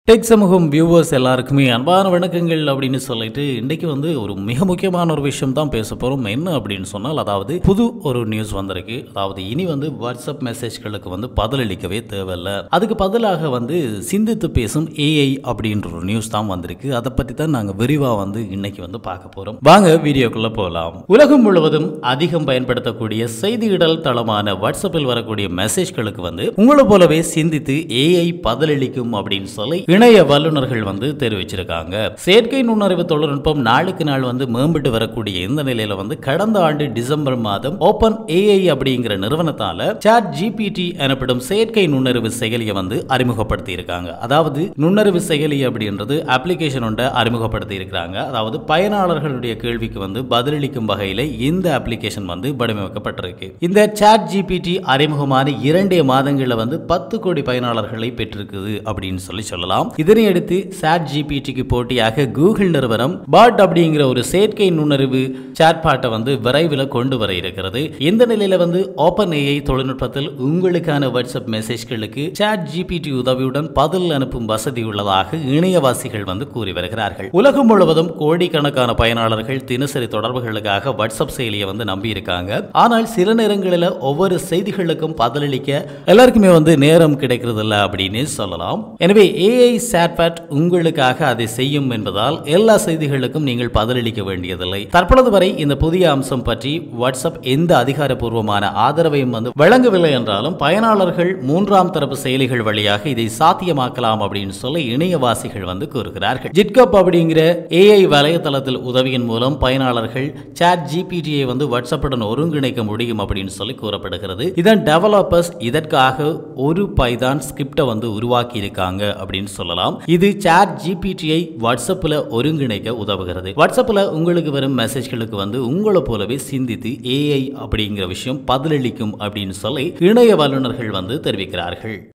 tech சமூகம் viewers எல்லாருக்குமே அன்பான வணக்கங்கள் அப்படின்னு சொல்லிட்டு இன்னைக்கு வந்து ஒரு மிக முக்கியமான ஒரு விஷயம் தான் பேச போகிறோம் என்ன அப்படின்னு சொன்னால் அதாவது புது ஒரு நியூஸ் வந்திருக்கு அதாவது இனி வந்து வாட்ஸ்அப் மெசேஜ்களுக்கு வந்து பதிலளிக்கவே தேவையில்ல அதுக்கு பதிலாக வந்து சிந்தித்து பேசும் ஏஐ அப்படின்ற ஒரு நியூஸ் தான் வந்திருக்கு அதை பற்றி தான் நாங்கள் விரிவாக வந்து இன்னைக்கு வந்து பார்க்க போகிறோம் வாங்க வீடியோக்குள்ளே போகலாம் உலகம் முழுவதும் அதிகம் பயன்படுத்தக்கூடிய செய்தியிடல் தளமான வாட்ஸ்அப்பில் வரக்கூடிய மெசேஜ்களுக்கு வந்து உங்களை போலவே சிந்தித்து ஏஐ பதிலளிக்கும் அப்படின்னு சொல்லி இணைய வல்லுநர்கள் வந்து தெரிவிச்சிருக்காங்க செயற்கை நுண்ணறிவு தொழில்நுட்பம் நாளுக்கு நாள் வந்து மேம்பட்டு வரக்கூடிய இந்த நிலையில வந்து கடந்த ஆண்டு டிசம்பர் மாதம் ஓபன் ஏஐ அப்படிங்கிற நிறுவனத்தால சாட் ஜிபிடி எனப்படும் செயற்கை நுண்ணறிவு செயலியை வந்து அறிமுகப்படுத்தி இருக்காங்க அதாவது நுண்ணறிவு செயலி அப்படின்றது அப்ளிகேஷன் ஒன்றை அறிமுகப்படுத்தி இருக்கிறாங்க அதாவது பயனாளர்களுடைய கேள்விக்கு வந்து பதிலளிக்கும் வகையில இந்த அப்ளிகேஷன் வந்து வடிவமைக்கப்பட்டிருக்கு இந்த சாட் ஜிபிடி அறிமுகமான இரண்டே மாதங்களில் வந்து பத்து கோடி பயனாளர்களை பெற்றிருக்குது அப்படின்னு சொல்லி சொல்லலாம் இதனை அடுத்து சாட் ஜிபிடிக்கு போட்டியாக கூகுள் நிறுவனம் பாட் அப்படிங்கிற ஒரு செயற்கை நுண்ணறிவு சாட்பாட்டை வந்து விரைவில் கொண்டு வர இருக்கிறது இந்த நிலையில வந்து ஓப்பன் ஏஐ தொழில்நுட்பத்தில் உங்களுக்கான வாட்ஸ்அப் மெசேஜ்களுக்கு சாட் ஜிபிடி உதவியுடன் பதில் அனுப்பும் வசதி உள்ளதாக இணையவாசிகள் வந்து கூறி வருகிறார்கள் உலகம் முழுவதும் கோடிக்கணக்கான பயனாளர்கள் தினசரி தொடர்புகளுக்காக வாட்ஸ்அப் செயலியை வந்து நம்பி இருக்காங்க ஆனால் சில நேரங்களில் ஒவ்வொரு செய்திகளுக்கும் பதிலளிக்க எல்லாருக்குமே வந்து நேரம் கிடைக்கிறது இல்லை அப்படின்னு சொல்லலாம் எனவே ஏஐ சாட்பேட் உங்களுக்காக அதை செய்யும் என்பதால் எல்லா செய்திகளுக்கும் நீங்கள் பதிலளிக்க வேண்டியதில்லை தற்பொழுது வரை இந்த புதிய அம்சம் பற்றி வாட்ஸ்அப் எந்த அதிகாரப்பூர்வமான ஆதரவையும் வந்து வழங்கவில்லை என்றாலும் பயனாளர்கள் மூன்றாம் தரப்பு செயலிகள் வழியாக இதை சாத்தியமாக்கலாம் அப்படின்னு சொல்லி இணையவாசிகள் வந்து கூறுகிறார்கள் ஜிட்கப் அப்படிங்கிற ஏஐ வலைத்தளத்தில் உதவியின் மூலம் பயனாளர்கள் சாட் ஜிபிடியை வந்து வாட்ஸ்அப்புடன் ஒருங்கிணைக்க முடியும் அப்படின்னு சொல்லி கூறப்படுகிறது இதன் டெவலப்பர்ஸ் இதற்காக ஒரு பைதான் ஸ்கிரிப்டை வந்து உருவாக்கி இருக்காங்க அப்படின்னு சொல்லலாம் இது சாட் ஜிபிடியை வாட்ஸ்அப்பில் ஒருங்கிணைக்க உதவுகிறது வாட்ஸ்அப்பில் உங்களுக்கு வரும் மெசேஜ்களுக்கு வந்து உங்களை போலவே சிந்தித்து ஏஐ அப்படிங்கிற விஷயம் பதிலளிக்கும் அப்படின்னு சொல்லி இணைய வல்லுநர்கள் வந்து தெரிவிக்கிறார்கள்